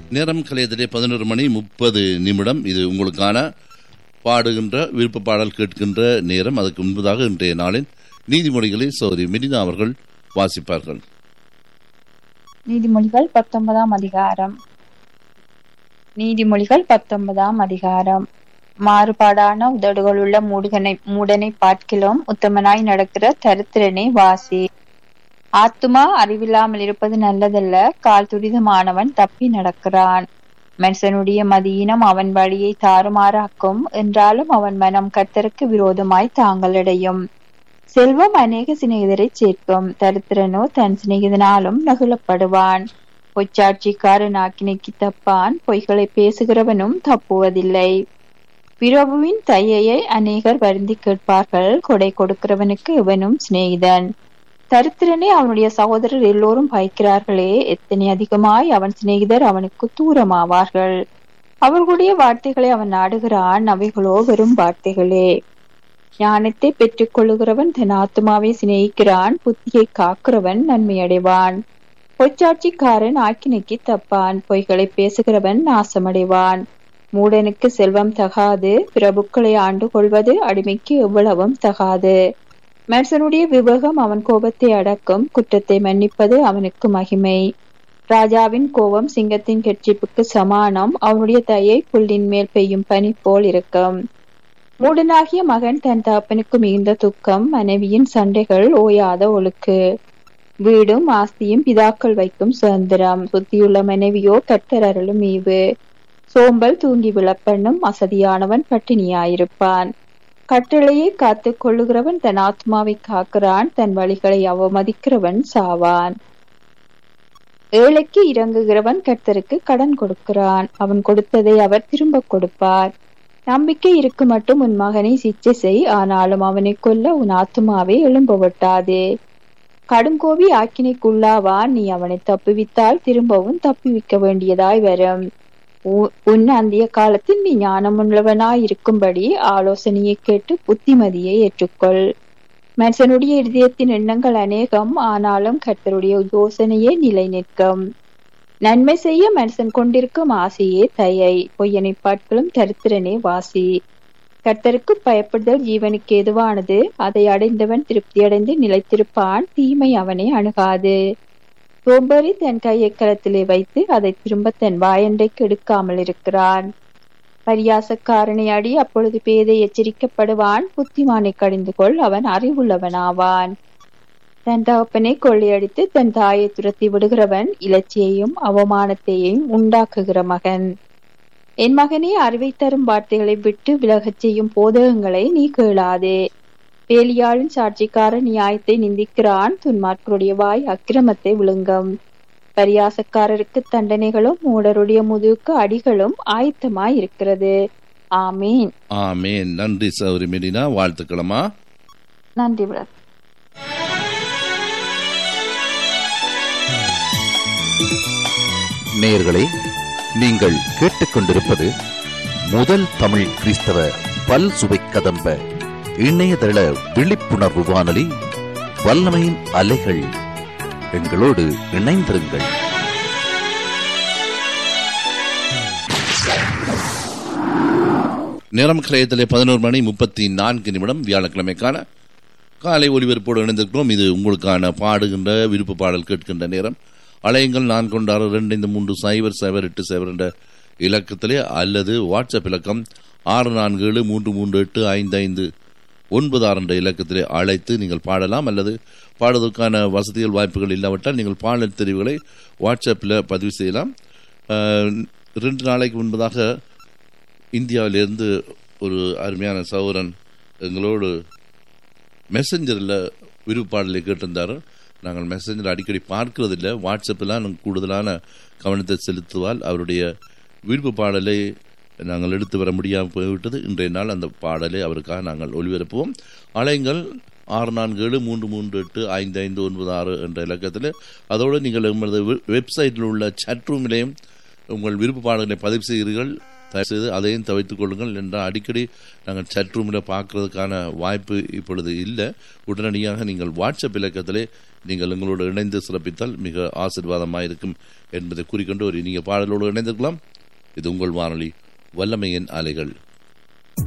நேரம் கலையத்திலே பதினொரு மணி முப்பது நிமிடம் இது உங்களுக்கான பாடுகின்ற விருப்ப பாடல் கேட்கின்ற நேரம் அதுக்கு முன்பதாக இன்றைய நாளின் நீதிமொழிகளை சௌரி மினிதா அவர்கள் வாசிப்பார்கள் நீதிமொழிகள் பத்தொன்பதாம் அதிகாரம் நீதிமொழிகள் பத்தொன்பதாம் அதிகாரம் மாறுபாடான உதடுகளுள்ள மூடுகனை மூடனை பார்க்கிலும் உத்தமனாய் நடக்கிற தரித்திரனை வாசி ஆத்துமா அறிவில்லாமல் இருப்பது நல்லதல்ல கால் துரிதமானவன் தப்பி நடக்கிறான் மனுஷனுடைய மதியினம் அவன் வழியை தாறுமாறாக்கும் என்றாலும் அவன் மனம் கர்த்தருக்கு விரோதமாய் தாங்களடையும் செல்வம் அநேக சிநேகிதரை சேர்க்கும் தரித்திரனோ தன் சிநேகிதனாலும் நகுலப்படுவான் பொச்சாட்சிக்காரன் ஆக்கினைக்கு தப்பான் பொய்களை பேசுகிறவனும் தப்புவதில்லை பிரபுவின் தையையை அநேகர் வருந்தி கேட்பார்கள் கொடை கொடுக்கிறவனுக்கு இவனும் சிநேகிதன் தரித்திரனே அவனுடைய சகோதரர் எல்லோரும் பயக்கிறார்களே எத்தனை அதிகமாய் அவன் சிநேகிதர் அவனுக்கு தூரமாவார்கள் அவர்களுடைய வார்த்தைகளை அவன் நாடுகிறான் அவைகளோ வெறும் வார்த்தைகளே ஞானத்தை பெற்றுக் கொள்ளுகிறவன் தன் ஆத்மாவை சிநேகிக்கிறான் புத்தியை காக்கிறவன் நன்மை அடைவான் பொச்சாட்சிக்காரன் ஆக்கினைக்கு தப்பான் பொய்களை பேசுகிறவன் நாசமடைவான் மூடனுக்கு செல்வம் தகாது பிரபுக்களை ஆண்டு கொள்வது அடிமைக்கு எவ்வளவும் தகாது மனுஷனுடைய விவேகம் அவன் கோபத்தை அடக்கும் குற்றத்தை மன்னிப்பது அவனுக்கு மகிமை ராஜாவின் கோபம் சிங்கத்தின் கெட்சிப்புக்கு சமானம் அவனுடைய தயை புல்லின் மேல் பெய்யும் பனி போல் இருக்கும் மூடனாகிய மகன் தன் தகப்பனுக்கு மிகுந்த துக்கம் மனைவியின் சண்டைகள் ஓயாத ஒழுக்கு வீடும் ஆஸ்தியும் பிதாக்கள் வைக்கும் சுதந்திரம் புத்தியுள்ள மனைவியோ கர்த்தர் அருளும் ஈவு சோம்பல் தூங்கி விழப்பண்ணும் அசதியானவன் பட்டினியாயிருப்பான் கட்டளையை காத்து கொள்ளுகிறவன் தன் ஆத்மாவை காக்கிறான் தன் வழிகளை அவமதிக்கிறவன் சாவான் ஏழைக்கு இறங்குகிறவன் கர்த்தருக்கு கடன் கொடுக்கிறான் அவன் கொடுத்ததை அவர் திரும்ப கொடுப்பார் நம்பிக்கை இருக்கு மட்டும் உன் மகனை சிச்சை செய் ஆனாலும் அவனை கொல்ல உன் ஆத்மாவை எழும்ப விட்டாதே கடுங்கோவி ஆக்கினைக்குள்ளாவான் நீ அவனை தப்புவித்தால் திரும்பவும் தப்புவிக்க வேண்டியதாய் வரும் உன் அந்திய காலத்தில் நீ ஞானமுள்ளவனாய் இருக்கும்படி ஆலோசனையை கேட்டு புத்திமதியை ஏற்றுக்கொள் மனுஷனுடைய இருதயத்தின் எண்ணங்கள் அநேகம் ஆனாலும் கர்த்தருடைய யோசனையே நிலை நிற்கும் நன்மை செய்ய மனுஷன் கொண்டிருக்கும் ஆசையே தயை பொய்யனை பாட்களும் தரித்திரனே வாசி கர்த்தருக்கு பயப்படுதல் ஜீவனுக்கு எதுவானது அதை அடைந்தவன் திருப்தியடைந்து நிலைத்திருப்பான் தீமை அவனை அணுகாது சோம்பேறி தன் கையை களத்திலே வைத்து அதை திரும்ப தன் வாயண்டைக்கு எடுக்காமல் இருக்கிறான் பரியாசக்காரனை அடி அப்பொழுது பேதை எச்சரிக்கப்படுவான் புத்திமானை கடிந்து கொள் அவன் அறிவுள்ளவனாவான் தன் தகப்பனை கொள்ளையடித்து தன் தாயை துரத்தி விடுகிறவன் இலச்சியையும் அவமானத்தையும் உண்டாக்குகிற மகன் என் மகனே அறிவை தரும் வார்த்தைகளை விட்டு விலகச் செய்யும் போதகங்களை நீ கேளாதே வேலியாளின் சாட்சிக்காரன் நியாயத்தை நிந்திக்கிறான் துன்மார்களுடைய வாய் அக்கிரமத்தை விழுங்கும் பரியாசக்காரருக்கு தண்டனைகளும் மூடருடைய முதுகுக்கு அடிகளும் ஆயத்தமாய் இருக்கிறது ஆமீன் ஆமேன் நன்றி சௌரி மெரினா வாழ்த்துக்களமா நன்றி பிரதர் நேயர்களே நீங்கள் கேட்டுக்கொண்டிருப்பது முதல் தமிழ் கிறிஸ்தவ பல் சுவை கதம்ப இணையதள விழிப்புணர்வு வானொலி வல்லமையின் அலைகள் எங்களோடு இணைந்திருங்கள் நேரம் கலையத்திலே பதினோரு மணி முப்பத்தி நான்கு நிமிடம் வியாழக்கிழமைக்கான காலை ஒலிபரப்போடு இணைந்திருக்கிறோம் இது உங்களுக்கான பாடுகின்ற விருப்ப பாடல் கேட்கின்ற நேரம் அலையங்கள் நான் கொண்டாறு ரெண்டு ஐந்து மூன்று சைபர் சைபர் எட்டு சைபர் என்ற இலக்கத்திலே அல்லது வாட்ஸ்அப் இலக்கம் ஆறு நான்கு ஏழு மூன்று மூன்று எட்டு ஐந்து ஐந்து ஒன்பது ஆறு என்ற இலக்கத்திலே அழைத்து நீங்கள் பாடலாம் அல்லது பாடுவதற்கான வசதிகள் வாய்ப்புகள் இல்லாவிட்டால் நீங்கள் பாடல் தெரிவுகளை வாட்ஸ்அப்பில் பதிவு செய்யலாம் ரெண்டு நாளைக்கு முன்பதாக இந்தியாவிலிருந்து ஒரு அருமையான சௌரன் எங்களோடு மெசஞ்சரில் விருப்பாடலை கேட்டிருந்தார் நாங்கள் மெசஞ்சர் அடிக்கடி பார்க்கறதில்லை வாட்ஸ்அப்பில் நாங்கள் கூடுதலான கவனத்தை செலுத்துவால் அவருடைய விருப்ப பாடலை நாங்கள் எடுத்து வர முடியாமல் போய்விட்டது இன்றைய நாள் அந்த பாடலை அவருக்காக நாங்கள் ஒளிபரப்புவோம் அலைங்கள் ஆறு நான்கு ஏழு மூன்று மூன்று எட்டு ஐந்து ஐந்து ஒன்பது ஆறு என்ற இலக்கத்தில் அதோடு நீங்கள் உங்களது வெப்சைட்டில் உள்ள சட் ரூமிலேயும் உங்கள் விருப்ப பாடல்களை பதிவு செய்கிறீர்கள் தயவுசெய்து அதையும் தவிர்த்துக் கொள்ளுங்கள் என்றால் அடிக்கடி நாங்கள் சட் ரூமில் பார்க்கறதுக்கான வாய்ப்பு இப்பொழுது இல்லை உடனடியாக நீங்கள் வாட்ஸ்அப் இலக்கத்திலே நீங்கள் எங்களோடு இணைந்து சிறப்பித்தால் மிக ஆசீர்வாதமாக இருக்கும் என்பதை குறிக்கொண்டு ஒரு இனிய பாடலோடு இணைந்திருக்கலாம் இது உங்கள் வானொலி வல்லமையின் அலைகள்